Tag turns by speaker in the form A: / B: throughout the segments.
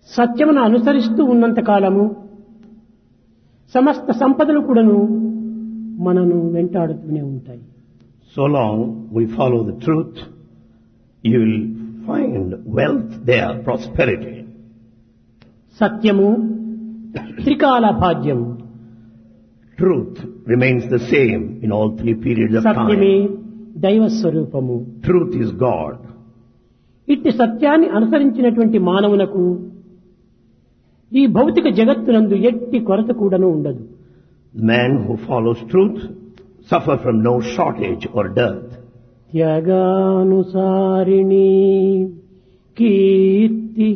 A: సత్యమును అనుసరిస్తూ ఉన్నంత కాలము సమస్త సంపదలు కూడాను మనను వెంటాడుతూనే ఉంటాయి
B: So long we follow the truth, you will find wealth there, prosperity.
A: సత్యము త్రికాల భాగ్యము
B: Truth remains the same in all three periods of
A: సత్యమే
B: time.
A: దైవ స్వరూపము
B: Truth is God.
A: ఇట్టి సత్యాన్ని అనుసరించినటువంటి మానవునకు ఈ భౌతిక జగత్తునందు ఎట్టి కొరత కూడాను ఉండదు
B: The man who follows truth suffer from no shortage or dearth.
A: త్యాగానుసారిణి కీర్తి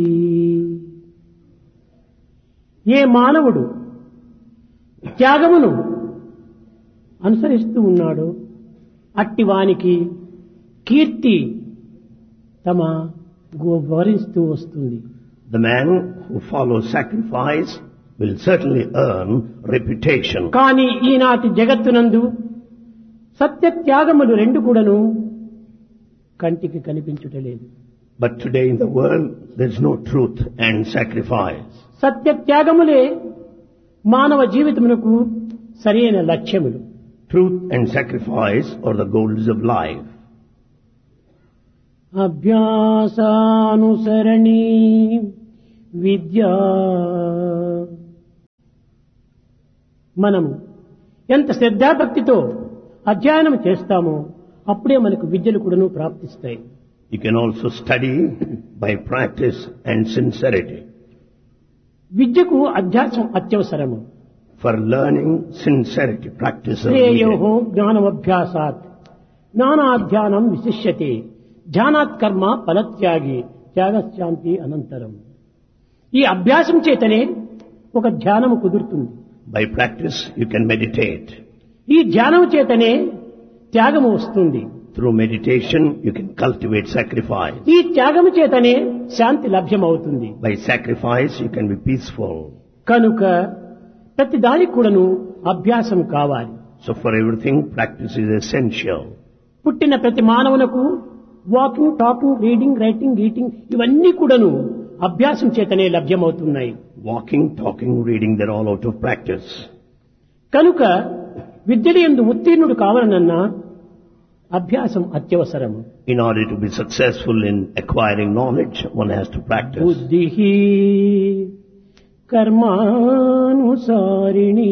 A: ఏ మానవుడు త్యాగమును అనుసరిస్తూ ఉన్నాడో అట్టి వానికి కీర్తి తమ గు- వరిస్తూ వస్తుంది
B: The man who follows sacrifice will certainly earn reputation.
A: కానీ ఈనాటి జగత్తునందు సత్య త్యాగములు రెండు కూడాను కంటికి కనిపించుటలేదు
B: But today in the world, there's no truth and sacrifice.
A: సత్య త్యాగములే మానవ జీవితమునకు సరైన లక్ష్యములు
B: Truth and sacrifice are the goals of life.
A: అభ్యాసానుసరణి విద్యా మనము ఎంత శ్రద్ధాభక్తితో అధ్యయనం చేస్తామో అప్పుడే మనకు విద్యలు కూడాను ప్రాప్తిస్తాయి
B: You can also study by practice and sincerity.
A: విద్యకు అధ్యాసం అత్యవసరము
B: For learning, sincerity, practice of
A: శ్రేయో
B: needed.
A: జ్ఞానమభ్యాసాత్ జ్ఞానాధ్యానం విశిష్యతే ధ్యానాత్ కర్మ ఫలత్యాగి త్యాగశాంతి అనంతరం ఈ అభ్యాసం చేతనే ఒక ధ్యానము కుదురుతుంది
B: By practice, you can meditate.
A: ఈ ధ్యానం చేతనే త్యాగము వస్తుంది
B: Through meditation, you can cultivate sacrifice.
A: ఈ త్యాగము చేతనే శాంతి లభ్యమవుతుంది
B: By sacrifice, you can be peaceful.
A: కనుక ప్రతి దానికి కూడాను అభ్యాసం కావాలి
B: So for everything, practice is essential.
A: పుట్టిన ప్రతి మానవునకు walking talking reading writing eating ఇవన్నీ కూడాను అభ్యాసం చేతనే లభ్యమవుతున్నాయి
B: Walking, talking, reading, they're all out of practice.
A: కనుక విద్యలు ఎందు ఉత్తీర్ణుడు కావాలనన్నా అభ్యాసం అత్యవసరము
B: In order to be successful in acquiring knowledge, one has to practice.
A: బుద్ధి కర్మానుసారిణి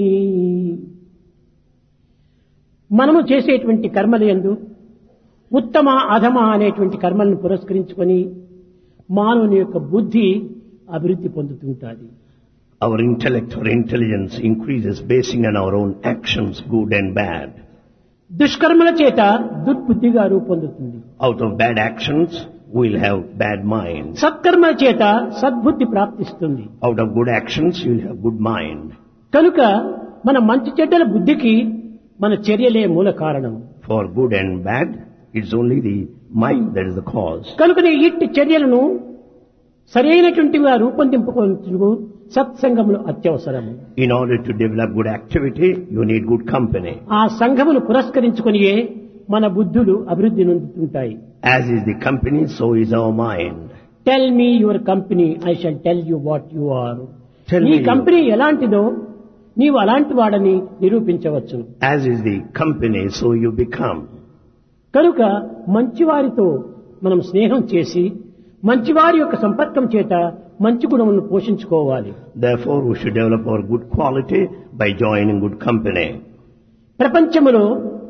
A: మనము చేసేటువంటి కర్మల యందు ఉత్తమ అధమ అనేటువంటి కర్మలను పురస్కరించుకొని మానవుని యొక్క బుద్ధి అభివృద్ధి పొందుతుంటాది
B: Our intellect or intelligence increases basing on our own actions, good and bad.
A: దుష్కర్మల చేత దుర్బుద్ధిగా రూపొందుతుంది
B: Out of bad actions, we'll have bad minds.
A: సత్కర్మల చేత సద్బుద్ధి ప్రాప్తిస్తుంది
B: Out of good actions, you'll have good mind.
A: కనుక మన మంచి చెడ్డల బుద్ధికి మన చర్యలే మూల కారణం
B: For good and bad, it's only the mind that is the cause.
A: కనుకనే ఇట్టి చర్యలను సరైనటువంటిగా రూపొందింపుకొనుటకు సత్సంగములు అత్యవసరము
B: In order to develop good activity, you need good company.
A: ఆ సంఘమును పురస్కరించుకొనియే మన బుద్ధులు అభివృద్ధి నొందుతుంటాయి
B: As is the company, so is our mind.
A: Tell me your company I shall tell you what you are
B: Tell
A: నీ
B: me
A: కంపెనీ ఎలాంటిదో నీవు అలాంటి వాడని నిరూపించవచ్చు
B: As is the company, so you become.
A: కనుక మంచివారితో మనం స్నేహం చేసి మంచివారి యొక్క సంపర్కం చేత మంచి గుణములను పోషించుకోవాలి
B: Therefore, we should develop our good quality by joining good company.
A: ప్రపంచములో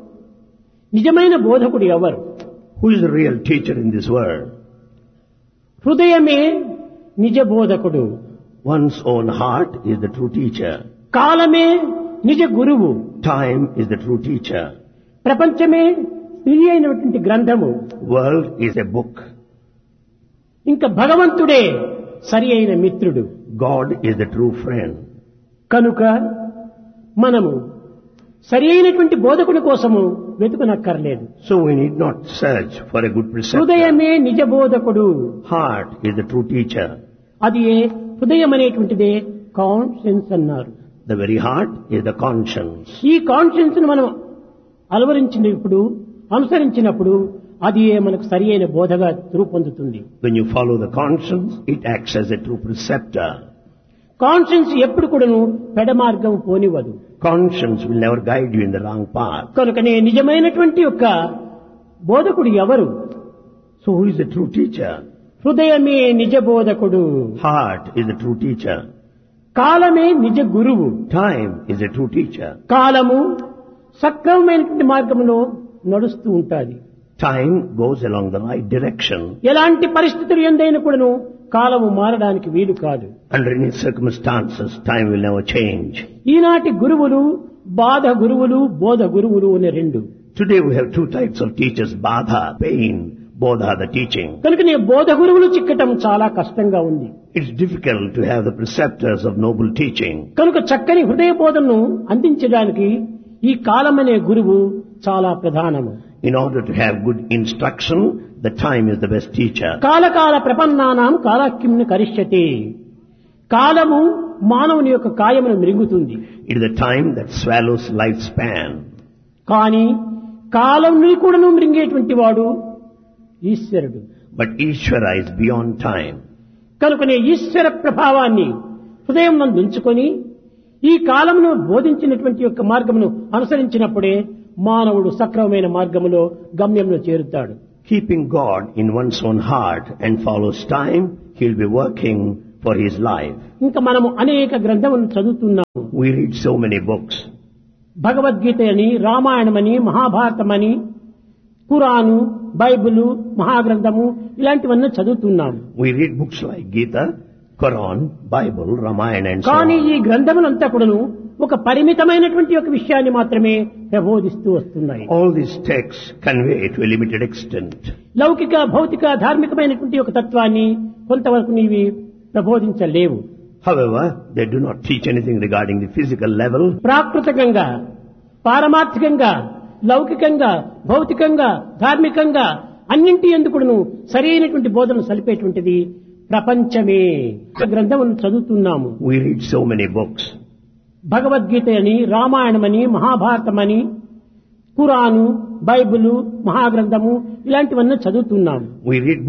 A: నిజమైన బోధకుడు ఎవరు
B: Who is the real teacher in this world?
A: హృదయమే నిజ బోధకుడు
B: One's own heart is the true teacher.
A: కాలమే నిజ గురువు
B: Time is the true teacher.
A: ప్రపంచమే స్త్రీ అయినటువంటి గ్రంథము
B: World is a book.
A: ఇంకా భగవంతుడే సరి అయిన మిత్రుడు
B: God is the true friend.
A: కనుక మనము సరి అయినటువంటి బోధకుడి కోసము వెతుకునక్కర్లేదు
B: So we need not search for a good preceptor.
A: హృదయమే నిజ బోధకుడు
B: Heart is the true teacher.
A: అది ఏ హృదయం అనేటువంటిదే కాన్షియన్స్ అన్నారు
B: The very heart is the conscience.
A: ఈ కాన్షియన్స్ ను మనం అలవరించినప్పుడు అనుసరించినప్పుడు అది మనకు సరి అయిన బోధగా రూపొందుతుంది
B: When you follow the conscience, it acts as a true preceptor.
A: Conscience ఎప్పుడు కూడాను పెడమార్గం పోనివ్వదు
B: Conscience will never guide you in the wrong path.
A: కనుకనే నిజమైనటువంటి యొక్క బోధకుడు ఎవరు
B: So who is the true teacher?
A: హృదయమే నిజ బోధకుడు
B: Heart is the true teacher.
A: కాలమే నిజ గురువు
B: Time is the true teacher.
A: కాలము సక్రమమైనటువంటి మార్గంలో నడుస్తూ ఉంటాది
B: Time goes along the right direction.
A: ఎలాంటి పరిస్థితులు ఎందైనా కూడాను కాలము మారడానికి వీలు కాదు
B: Under any circumstances, time will never change.
A: ఈనాటి గురువులు బాధ గురువులు బోధ గురువులు అనే రెండు
B: Today we have two types of teachers, Badha, pain, Bodha, the teaching.
A: కనుక నీ బోధ గురువులు చిక్కటం చాలా కష్టంగా ఉంది
B: It's difficult to have the preceptors of noble teaching.
A: కనుక చక్కని హృదయ బోధనను అందించడానికి ఈ కాలమనే గురువు చాలా ప్రధానము
B: In order to have good instruction, the time is the best teacher.
A: కాలకాల ప్రపన్నానాం కాలాక్యంను కరిష్యతే కాలము మానవుని యొక్క కాయమును మృంగుతుంది
B: It is the time that swallows lifespan.
A: కానీ కాలంని కూడాను మృంగేటువంటి వాడు ఈశ్వరుడు
B: But Ishvara is beyond time.
A: కనుకనే ఈశ్వర ప్రభావాన్ని హృదయం నందు ఉంచుకొని ఈ కాలమును బోధించినటువంటి యొక్క మార్గమును అనుసరించినప్పుడే మానవుడు సక్రమమైన మార్గములో గమ్యంలో చేరుతాడు
B: Keeping God in one's own heart and follows time, he'll be working for his life.
A: ఇంకా మనము అనేక గ్రంథములను చదువుతున్నాము
B: We read so many books.
A: Bhagavad Gita అని రామాయణమని మహాభారతమని ఖురాను బైబిలు మహాగ్రంథము ఇలాంటివన్నీ చదువుతున్నాము
B: We read books like Gita, Quran, Bible, Ramayana and so
A: కానీ
B: on.
A: ఈ గ్రంథములంతా కూడాను ఒక పరిమితమైనటువంటి ఒక విషయాన్ని మాత్రమే ప్రబోధిస్తూ వస్తున్నాయి
B: All these texts convey to a limited extent.
A: లౌకిక భౌతిక ధార్మికమైనటువంటి ఒక తత్వాన్ని కొంతవరకు నీవి ప్రబోధించలేవు
B: However, they do not teach anything regarding the physical level.
A: ప్రాకృతికంగా పారమార్థికంగా లౌకికంగా భౌతికంగా ధార్మికంగా అన్నింటి ఎందుకును సరైనటువంటి బోధన సలిపేటువంటిది ప్రపంచమే ఒక గ్రంథమును చదువుతున్నాము
B: We read so many books.
A: Bhagavad Gita అని రామాయణమని మహాభారతమని ఖురాను బైబిలు మహాగ్రంథము ఇలాంటివన్నీ చదువుతున్నాము
B: We read